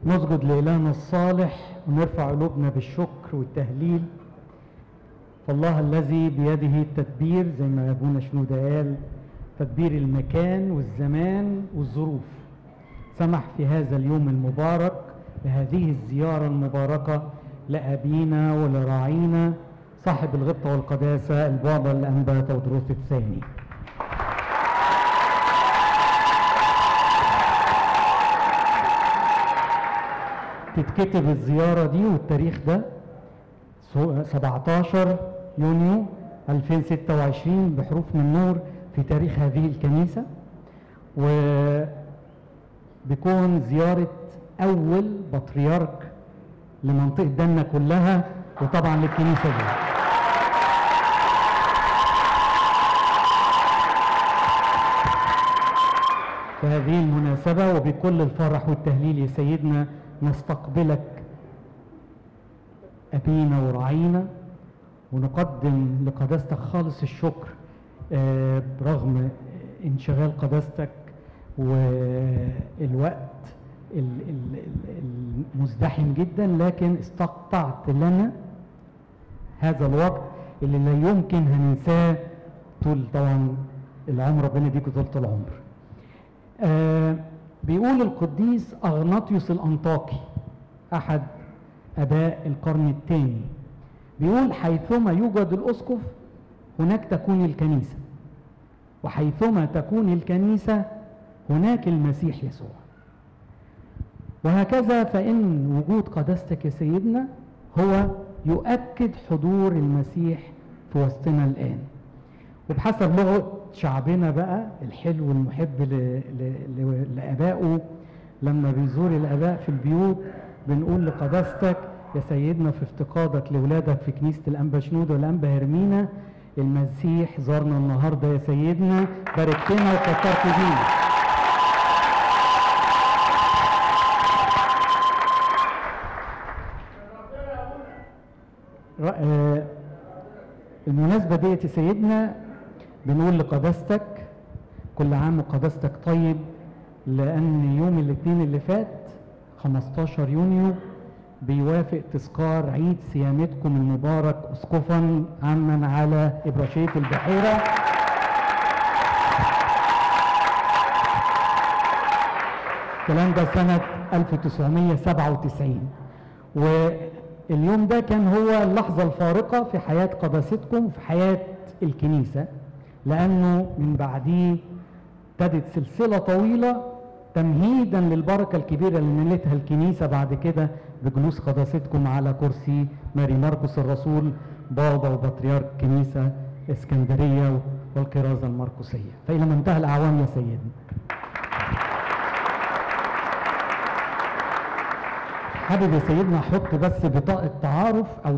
نسجد لإلهنا الصالح ونرفع قلوبنا بالشكر والتهليل فالله الذي بيده التدبير زي ما ابونا شنودة قال تدبير المكان والزمان والظروف سمح في هذا اليوم المبارك بهذه الزيارة المباركة لأبينا ولراعينا صاحب الغبطة والقداسة البابا الأنبا تودروس الثاني تتكتب الزيارة دي والتاريخ ده سو- 17 يونيو 2026 بحروف من نور في تاريخ هذه الكنيسة وبيكون زيارة أول بطريرك لمنطقة دنا كلها وطبعا للكنيسة دي في هذه المناسبة وبكل الفرح والتهليل يا سيدنا نستقبلك أبينا وراعينا ونقدم لقداستك خالص الشكر آه، برغم انشغال قداستك والوقت ال- ال- ال- المزدحم جدا لكن استقطعت لنا هذا الوقت اللي لا يمكن هننساه طول طبعا العمر ربنا يديك طولة العمر آه بيقول القديس أغناطيوس الأنطاكي أحد أباء القرن الثاني بيقول حيثما يوجد الأسقف هناك تكون الكنيسة وحيثما تكون الكنيسة هناك المسيح يسوع وهكذا فإن وجود قداستك يا سيدنا هو يؤكد حضور المسيح في وسطنا الآن وبحسب لغة شعبنا بقى الحلو المحب ل- ل- ل- لآبائه لما بيزور الآباء في البيوت بنقول لقداستك يا سيدنا في افتقادك لولادك في كنيسة الأنبا شنود والأنبا هرمينا المسيح زارنا النهارده يا سيدنا باركتنا وكترت بينا ر- آه، المناسبة ديت يا سيدنا بنقول لقداستك كل عام وقداستك طيب لأن يوم الاثنين اللي فات 15 يونيو بيوافق تذكار عيد صيامتكم المبارك أسقفا عما على إبراشية البحيرة الكلام ده سنة 1997 واليوم ده كان هو اللحظة الفارقة في حياة قداستكم وفي حياة الكنيسة لأنه من بعديه ابتدت سلسلة طويلة تمهيدا للبركة الكبيرة اللي نالتها الكنيسة بعد كده بجلوس قداستكم على كرسي ماري مرقس الرسول بابا وبطريرك كنيسة اسكندرية والكرازة المرقسية فإلى منتهى الأعوام يا سيدنا حابب يا سيدنا احط بس بطاقه تعارف او